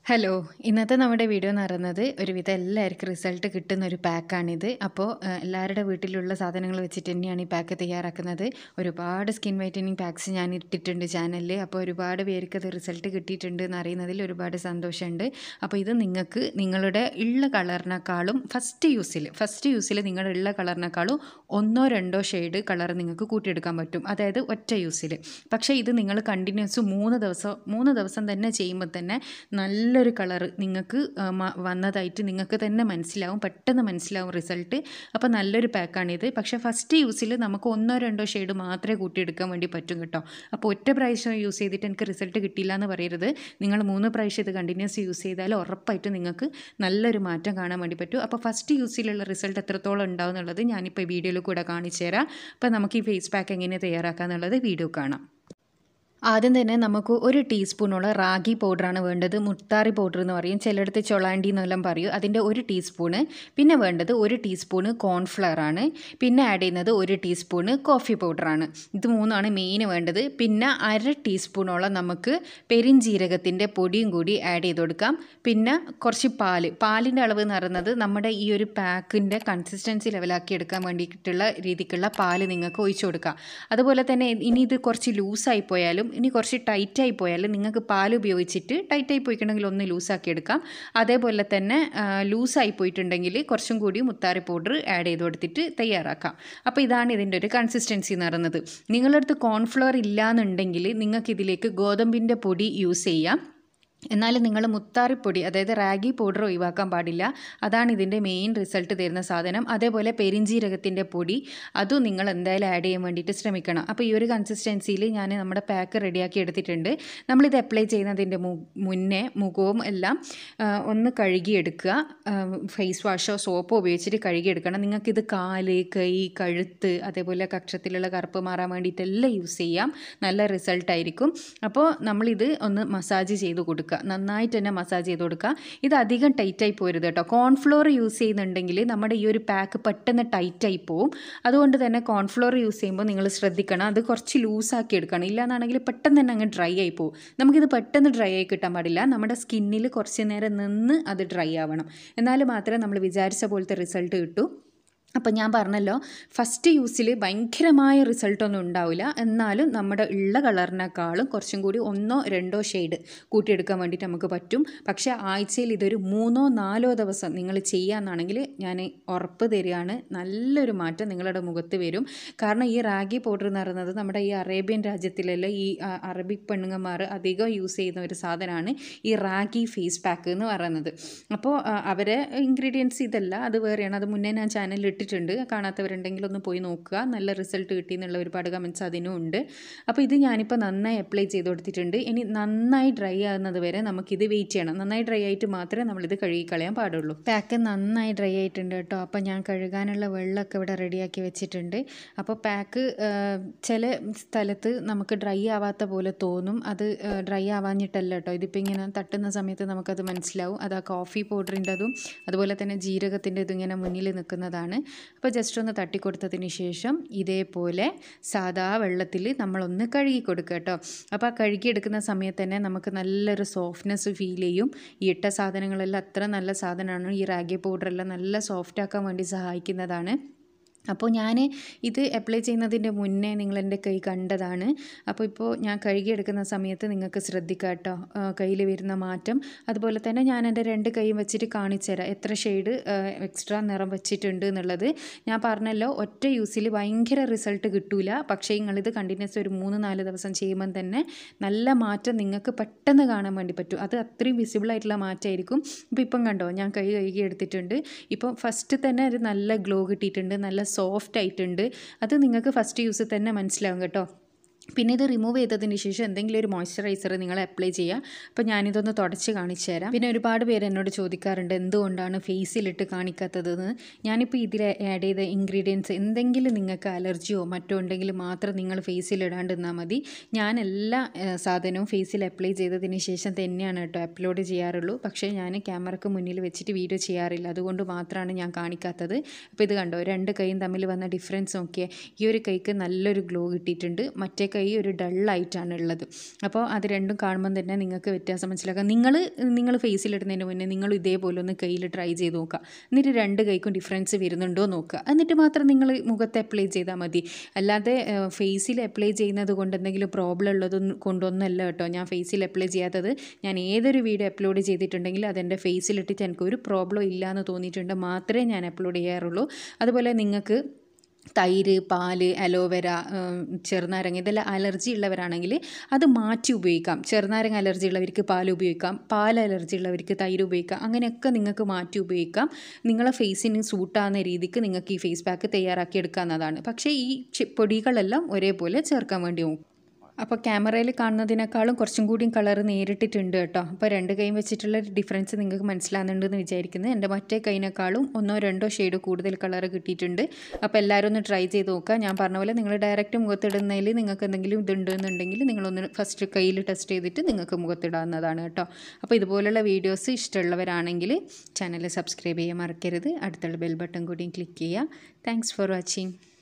hello ഇന്നത്തെ നമ്മുടെ video എന്ന് പറയുന്നത് ഒരുവിധം എല്ലാവർക്കും റിസൾട്ട് കിട്ടുന്ന ഒരു പാക്കാണിത് അപ്പോൾ ഏഹ്, എല്ലാവരുടെ വീട്ടിലുള്ള സാധനങ്ങൾ വെച്ചിട്ട് തന്നെയാണ് ഈ പാക്ക് തയ്യാറാക്കുന്നത് ഒരുപാട് സ്കിൻ വൈറ്റനിങ് പാക്സ് ഞാൻ ഇട്ടിട്ടുണ്ട് ചാനലിൽ അപ്പോൾ ഒരുപാട് പേർക്ക് അത് റിസൾട്ട് കിട്ടിയിട്ടുണ്ട് എന്ന് അറിയുന്നതിൽ ഒരുപാട് സന്തോഷമുണ്ട് അപ്പോൾ ഇത് നിങ്ങൾക്ക് നിങ്ങളുടെ ഉള്ള കളറിനേക്കാളും ഫസ്റ്റ് യൂസിൽ ഫസ്റ്റ് യൂസിൽ നിങ്ങളുടെ ഉള്ള കളറിനേക്കാളും ഒന്നോ രണ്ടോ ഷെയ്ഡ് കളർ നിങ്ങൾക്ക് കൂട്ടിയെടുക്കാൻ പറ്റും അതായത് ഒറ്റ യൂസിൽ പക്ഷേ ഇത് നിങ്ങൾ കണ്ടിന്യൂസ് മൂന്ന് ദിവസം മൂന്ന് ദിവസം തന്നെ ചെയ്യുമ്പോൾ തന്നെ നല്ലൊരു കളർ നിങ്ങൾക്ക് ആ, മ- വന്നതായിട്ട് നിങ്ങൾക്ക് തന്നെ മനസ്സിലാവും പെട്ടെന്ന് മനസ്സിലാവും റിസൾട്ട് അപ്പോൾ നല്ലൊരു പാക്കാണിത് പക്ഷേ ഫസ്റ്റ് യൂസിൽ നമുക്ക് ഒന്നോ രണ്ടോ ഷെയ്ഡ് മാത്രമേ കൂട്ടിയെടുക്കാൻ വേണ്ടി പറ്റും കേട്ടോ അപ്പോൾ ഒറ്റ പ്രാവശ്യം യൂസ് ചെയ്തിട്ട് എനിക്ക് റിസൾട്ട് കിട്ടിയില്ല എന്ന് പറയരുത് നിങ്ങൾ മൂന്ന് പ്രാവശ്യം ഇത് കണ്ടിന്യൂസ് യൂസ് ചെയ്താൽ ഉറപ്പായിട്ടും നിങ്ങൾക്ക് നല്ലൊരു മാറ്റം കാണാൻ വേണ്ടി പറ്റും അപ്പോൾ ഫസ്റ്റ് യൂസിലുള്ള റിസൾട്ട് എത്രത്തോളം ഉണ്ടാവും എന്നുള്ളത് ഞാനിപ്പോൾ ഈ വീഡിയോയിൽ കൂടെ കാണിച്ചു തരാം അപ്പോൾ നമുക്ക് ഈ ഫേസ് പാക്ക് എങ്ങനെ തയ്യാറാക്കാം എന്നുള്ളത് വീഡിയോ കാണാം ആദ്യം തന്നെ നമുക്ക് ഒരു ടീസ്പൂണോളം റാഗി പൗഡറാണ് വേണ്ടത് മുത്താറി പൗഡർ എന്ന് പറയും ചിലയിടത്ത് ചൊളാണ്ടി എന്നെല്ലാം പറയും അതിൻ്റെ ഒരു ടീസ്പൂണ് പിന്നെ വേണ്ടത് ഒരു ടീസ്പൂണ് കോൺഫ്ലവർ ആണ് പിന്നെ ആഡ് ചെയ്യുന്നത് ഒരു ടീസ്പൂണ് കോഫി പൗഡറാണ് ഇത് മൂന്നാണ് മെയിൻ വേണ്ടത് പിന്നെ അര ടീസ്പൂണോളം നമുക്ക് പെരിഞ്ജീരകത്തിൻ്റെ പൊടിയും കൂടി ആഡ് ചെയ്ത് കൊടുക്കാം പിന്നെ കുറച്ച് പാല് പാലിൻ്റെ അളവ് എന്ന് പറയുന്നത് നമ്മുടെ ഈ ഒരു പാക്കിൻ്റെ കൺസിസ്റ്റൻസി ലെവലാക്കി എടുക്കാൻ വേണ്ടിയിട്ടുള്ള രീതിക്കുള്ള പാല് നിങ്ങൾക്ക് ഒഴിച്ചു കൊടുക്കാം അതുപോലെ തന്നെ ഇനി ഇത് കുറച്ച് ലൂസായി പോയാലും ഇനി കുറച്ച് ടൈറ്റായി പോയാലും നിങ്ങൾക്ക് പാൽ ഉപയോഗിച്ചിട്ട് ടൈറ്റായി പോയിട്ടുണ്ടെങ്കിൽ ഒന്ന് ലൂസാക്കി എടുക്കാം അതേപോലെ തന്നെ ലൂസായി പോയിട്ടുണ്ടെങ്കിൽ കുറച്ചും കൂടി മുത്താറി പൗഡർ ആഡ് ചെയ്ത് കൊടുത്തിട്ട് തയ്യാറാക്കാം അപ്പോൾ ഇതാണ് ഇതിൻ്റെ ഒരു കൺസിസ്റ്റൻസി എന്ന് പറയുന്നത് നിങ്ങളുടെ അടുത്ത് കോൺഫ്ലവർ ഇല്ലാന്നുണ്ടെങ്കിൽ നിങ്ങൾക്ക് ഇതിലേക്ക് ഗോതമ്പിൻ്റെ പൊടി യൂസ് ചെയ്യാം എന്നാലും നിങ്ങൾ മുത്താറിപ്പൊടി അതായത് റാഗി പൗഡർ ഒഴിവാക്കാൻ പാടില്ല അതാണ് ഇതിൻ്റെ മെയിൻ റിസൾട്ട് തരുന്ന സാധനം അതേപോലെ പെരിഞ്ജീരകത്തിൻ്റെ പൊടി അതും നിങ്ങൾ എന്തായാലും ആഡ് ചെയ്യാൻ വേണ്ടിയിട്ട് ശ്രമിക്കണം അപ്പോൾ ഈ ഒരു കൺസിസ്റ്റൻസിയിൽ ഞാൻ നമ്മുടെ പാക്ക് റെഡിയാക്കി എടുത്തിട്ടുണ്ട് നമ്മളിത് അപ്ലൈ ചെയ്യുന്നതിൻ്റെ മു മുന്നേ മുഖവും എല്ലാം ആ, ഒന്ന് കഴുകിയെടുക്കുക ഫേസ് വാഷോ സോപ്പോ ഉപയോഗിച്ചിട്ട് കഴുകിയെടുക്കണം നിങ്ങൾക്കിത് കാല് കൈ കഴുത്ത് അതേപോലെ കക്ഷത്തിലുള്ള കറുപ്പ് മാറാൻ വേണ്ടിയിട്ടെല്ലാം യൂസ് ചെയ്യാം നല്ല റിസൾട്ട് ആയിരിക്കും അപ്പോൾ നമ്മളിത് ഒന്ന് മസാജ് ചെയ്ത് കൊടുക്കുക നന്നായിട്ട് തന്നെ മസാജ് ചെയ്ത് കൊടുക്കുക ഇത് അധികം ടൈറ്റായി പോരുത് കേട്ടോ കോൺഫ്ലോർ യൂസ് ചെയ്യുന്നുണ്ടെങ്കിൽ നമ്മുടെ ഈ ഒരു പാക്ക് പെട്ടെന്ന് ടൈറ്റായി പോവും അതുകൊണ്ട് തന്നെ കോൺഫ്ലോർ യൂസ് ചെയ്യുമ്പോൾ നിങ്ങൾ ശ്രദ്ധിക്കണം അത് കുറച്ച് ലൂസാക്കി എടുക്കണം ഇല്ലാന്നാണെങ്കിൽ പെട്ടെന്ന് തന്നെ അങ്ങ് ഡ്രൈ ആയി പോകും നമുക്കിത് പെട്ടെന്ന് ഡ്രൈ ആയി കിട്ടാൻ പാടില്ല നമ്മുടെ സ്കിന്നിൽ കുറച്ച് നേരം നിന്ന് അത് ഡ്രൈ ആവണം എന്നാൽ മാത്രമേ നമ്മൾ വിചാരിച്ച പോലത്തെ റിസൾട്ട് കിട്ടൂ അപ്പോൾ ഞാൻ പറഞ്ഞല്ലോ ഫസ്റ്റ് യൂസിൽ ഭയങ്കരമായ റിസൾട്ടൊന്നും ഉണ്ടാവില്ല എന്നാലും നമ്മുടെ ഉള്ള കളറിനേക്കാളും കുറച്ചും കൂടി ഒന്നോ രണ്ടോ ഷെയ്ഡ് കൂട്ടിയെടുക്കാൻ വേണ്ടിയിട്ട് നമുക്ക് പറ്റും പക്ഷേ ആഴ്ചയിൽ ഇതൊരു മൂന്നോ നാലോ ദിവസം നിങ്ങൾ ചെയ്യാന്നാണെങ്കിൽ ഞാൻ ഉറപ്പ് തരികയാണ് നല്ലൊരു മാറ്റം നിങ്ങളുടെ മുഖത്ത് വരും കാരണം ഈ റാഗി പൗഡർ എന്ന് പറയുന്നത് നമ്മുടെ ഈ അറേബ്യൻ രാജ്യത്തിലെല്ലാം ഈ ആ, അറബിക് പെണ്ണുങ്ങന്മാർ അധികം യൂസ് ചെയ്യുന്ന ഒരു സാധനമാണ് ഈ റാഗി ഫേസ് പാക്ക് എന്ന് പറയുന്നത് അപ്പോൾ ആ, അവരെ ഇൻഗ്രീഡിയൻസ് ഇതല്ല അത് വേറെയാണ് അത് മുന്നേ ഞാൻ ചാനലിൽ ഇട്ടിട്ടുണ്ട് കാണാത്തവരുണ്ടെങ്കിൽ ഒന്ന് പോയി നോക്കുക നല്ല റിസൾട്ട് കിട്ടി എന്നുള്ള ഒരുപാട് കമൻറ്റ്സ് അതിനും ഉണ്ട് അപ്പോൾ ഇത് ഞാനിപ്പോൾ നന്നായി അപ്ലൈ ചെയ്ത് കൊടുത്തിട്ടുണ്ട് ഇനി നന്നായി ഡ്രൈ ആകുന്നത് വരെ നമുക്കിത് വെയിറ്റ് ചെയ്യണം നന്നായി ഡ്രൈ ആയിട്ട് മാത്രമേ നമ്മളിത് കഴുകി കളയാൻ പാടുള്ളൂ പാക്ക് നന്നായി ഡ്രൈ ആയിട്ടുണ്ട് കേട്ടോ അപ്പോൾ ഞാൻ കഴുകാനുള്ള വെള്ളമൊക്കെ ഇവിടെ റെഡിയാക്കി വെച്ചിട്ടുണ്ട് അപ്പോൾ പാക്ക് ചില സ്ഥലത്ത് നമുക്ക് ഡ്രൈ ആവാത്ത പോലെ തോന്നും അത് ഡ്രൈ ആവാഞ്ഞിട്ടല്ല കേട്ടോ ഇതിപ്പോൾ ഇങ്ങനെ തട്ടുന്ന സമയത്ത് നമുക്കത് മനസ്സിലാവും അത് ആ കോഫി പൗഡറിൻ്റെതും അതുപോലെ തന്നെ ജീരകത്തിൻ്റെതും ഇങ്ങനെ മുന്നിൽ നിൽക്കുന്നതാണ് അപ്പോൾ ജസ്റ്റ് ഒന്ന് തട്ടിക്കൊടുത്തതിന് ശേഷം ഇതേപോലെ സാദാ വെള്ളത്തിൽ നമ്മളൊന്ന് കഴുകി കൊടുക്കുക കേട്ടോ അപ്പോൾ ആ കഴുകിയെടുക്കുന്ന സമയത്ത് തന്നെ നമുക്ക് നല്ലൊരു സോഫ്റ്റ്നെസ് ഫീൽ ചെയ്യും ഈ ഇട്ട സാധനങ്ങളെല്ലാം അത്ര നല്ല സാധനമാണ് ഈ റാഗി പൗഡറെല്ലാം നല്ല സോഫ്റ്റ് ആക്കാൻ വേണ്ടി സഹായിക്കുന്നതാണ് അപ്പോൾ ഞാൻ ഇത് അപ്ലൈ ചെയ്യുന്നതിൻ്റെ മുന്നേ നിങ്ങൾ എൻ്റെ കൈ കണ്ടതാണ് അപ്പോൾ ഇപ്പോൾ ഞാൻ കഴുകിയെടുക്കുന്ന സമയത്ത് നിങ്ങൾക്ക് ശ്രദ്ധിക്കാം കേട്ടോ കയ്യിൽ വരുന്ന മാറ്റം അതുപോലെ തന്നെ ഞാൻ എൻ്റെ രണ്ട് കൈയും വെച്ചിട്ട് കാണിച്ചു തരാം എത്ര ഷെയ്ഡ് എക്സ്ട്രാ നിറം വെച്ചിട്ടുണ്ട് എന്നുള്ളത് ഞാൻ പറഞ്ഞല്ലോ ഒറ്റ യൂസിൽ ഭയങ്കര റിസൾട്ട് കിട്ടൂല പക്ഷേ നിങ്ങളിത് കണ്ടിന്യൂസ് ഒരു മൂന്ന് നാല് ദിവസം ചെയ്യുമ്പം തന്നെ നല്ല മാറ്റം നിങ്ങൾക്ക് പെട്ടെന്ന് കാണാൻ വേണ്ടി പറ്റും അത് അത്രയും വിസിബിൾ ആയിട്ടുള്ള മാറ്റമായിരിക്കും ഇപ്പോൾ ഇപ്പം കണ്ടോ ഞാൻ കൈ കഴുകി എടുത്തിട്ടുണ്ട് ഇപ്പോൾ ഫസ്റ്റ് തന്നെ ഒരു നല്ല ഗ്ലോ കിട്ടിയിട്ടുണ്ട് നല്ല സോഫ്റ്റ് ആയിട്ടുണ്ട് അത് നിങ്ങൾക്ക് ഫസ്റ്റ് യൂസ് തന്നെ മനസ്സിലാവും കേട്ടോ പിന്നെ ഇത് റിമൂവ് ചെയ്തതിന് ശേഷം എന്തെങ്കിലും ഒരു മോയ്സ്ചറൈസർ നിങ്ങൾ അപ്ലൈ ചെയ്യുക അപ്പോൾ ഞാനിതൊന്ന് തുടച്ച് കാണിച്ചു തരാം പിന്നെ ഒരുപാട് പേര് എന്നോട് ചോദിക്കാറുണ്ട് എന്തുകൊണ്ടാണ് ഫേസിലിട്ട് കാണിക്കാത്തതെന്ന് ഞാനിപ്പോൾ ഇതിൽ ആഡ് ചെയ്ത ഇൻഗ്രീഡിയൻസ് എന്തെങ്കിലും നിങ്ങൾക്ക് അലർജിയോ മറ്റോ ഉണ്ടെങ്കിൽ മാത്രം നിങ്ങൾ ഫേസിൽ ഇടാണ്ട് നിന്നാൽ മതി ഞാൻ എല്ലാ ഏഹ്, സാധനവും ഫേസിൽ അപ്ലൈ ചെയ്തതിന് ശേഷം തന്നെയാണ് കേട്ടോ അപ്ലോഡ് ചെയ്യാറുള്ളൂ പക്ഷേ ഞാൻ ക്യാമറക്ക് മുന്നിൽ വെച്ചിട്ട് വീഡിയോ ചെയ്യാറില്ല അതുകൊണ്ട് മാത്രമാണ് ഞാൻ കാണിക്കാത്തത് അപ്പോൾ ഇത് കണ്ടോ രണ്ട് കൈയും തമ്മിൽ വന്ന ഡിഫറൻസ് നോക്കിയേ ഈ ഒരു കൈക്ക് നല്ലൊരു ഗ്ലോ കിട്ടിയിട്ടുണ്ട് മറ്റേ കൈ ഒരു ഡള്ളായിട്ടാണ് ഉള്ളത് അപ്പോൾ അത് രണ്ടും കാണുമ്പം തന്നെ നിങ്ങൾക്ക് വ്യത്യാസം മനസ്സിലാക്കാം നിങ്ങൾ നിങ്ങൾ ഫേസിലിടുന്നതിന് മുന്നേ നിങ്ങൾ ഇതേപോലെ ഒന്ന് കയ്യിൽ ട്രൈ ചെയ്ത് നോക്കുക എന്നിട്ട് രണ്ട് കൈക്കും ഡിഫറൻസ് വരുന്നുണ്ടോ നോക്കുക എന്നിട്ട് മാത്രം നിങ്ങൾ മുഖത്ത് അപ്ലൈ ചെയ്താൽ മതി അല്ലാതെ ഫേസിൽ അപ്ലൈ ചെയ്യുന്നത് കൊണ്ട് എന്തെങ്കിലും പ്രോബ്ലം ഉള്ളത് കൊണ്ടൊന്നല്ല കേട്ടോ ഞാൻ ഫേസിൽ അപ്ലൈ ചെയ്യാത്തത് ഞാൻ ഏതൊരു വീഡിയോ അപ്ലോഡ് ചെയ്തിട്ടുണ്ടെങ്കിൽ അതെൻ്റെ ഫേസിലിട്ടിട്ട് എനിക്ക് ഒരു പ്രോബ്ലം ഇല്ല എന്ന് തോന്നിയിട്ടുണ്ട് മാത്രമേ ഞാൻ അപ്ലോഡ് ചെയ്യാറുള്ളൂ അതുപോലെ നിങ്ങൾക്ക് തൈര് പാല് അലോവേര ചെറുനാരങ്ങ ഇതെല്ലാം അലർജി ഉള്ളവരാണെങ്കിൽ അത് മാറ്റി ഉപയോഗിക്കാം ചെറുനാരങ്ങ അലർജി ഉള്ളവർക്ക് പാൽ ഉപയോഗിക്കാം പാൽ അലർജി ഉള്ളവർക്ക് തൈര് ഉപയോഗിക്കാം അങ്ങനെയൊക്കെ നിങ്ങൾക്ക് മാറ്റി ഉപയോഗിക്കാം നിങ്ങളെ ഫേസിന് സൂട്ടാകുന്ന രീതിക്ക് നിങ്ങൾക്ക് ഈ ഫേസ് പാക്ക് തയ്യാറാക്കി എടുക്കാവുന്നതാണ് പക്ഷേ ഈ ചി- പൊടികളെല്ലാം ഒരേപോലെ ചേർക്കാൻ വേണ്ടി നോക്കും അപ്പോൾ ക്യാമറയിൽ കാണുന്നതിനേക്കാളും കുറച്ചും കൂടിയും കളർ നേരിട്ടിട്ടുണ്ട് കേട്ടോ അപ്പോൾ രണ്ട് കൈയും വെച്ചിട്ടുള്ള ഡിഫറൻസ് നിങ്ങൾക്ക് മനസ്സിലാകുന്നുണ്ടെന്ന് വിചാരിക്കുന്നത് എൻ്റെ മറ്റേ കൈനേക്കാളും ഒന്നോ രണ്ടോ ഷെയ്ഡ് കൂടുതൽ കളർ കിട്ടിയിട്ടുണ്ട് അപ്പോൾ എല്ലാവരും ഒന്ന് ട്രൈ ചെയ്ത് നോക്കുക ഞാൻ പറഞ്ഞ പോലെ നിങ്ങൾ ഡയറക്റ്റ് മുഖത്തിടുന്നതിൽ നിങ്ങൾക്ക് എന്തെങ്കിലും ഇതുണ്ടെന്നുണ്ടെങ്കിൽ നിങ്ങളൊന്ന് ഫസ്റ്റ് കയ്യിൽ ടെസ്റ്റ് ചെയ്തിട്ട് നിങ്ങൾക്ക് മുഖത്തിടാവുന്നതാണ് കേട്ടോ അപ്പോൾ ഇതുപോലുള്ള വീഡിയോസ് ഇഷ്ടമുള്ളവരാണെങ്കിൽ ചാനൽ സബ്സ്ക്രൈബ് ചെയ്യാൻ മറക്കരുത് അടുത്തുള്ള ബെൽ ബട്ടൺ കൂടിയും ക്ലിക്ക് ചെയ്യുക താങ്ക്സ് ഫോർ വാച്ചിങ്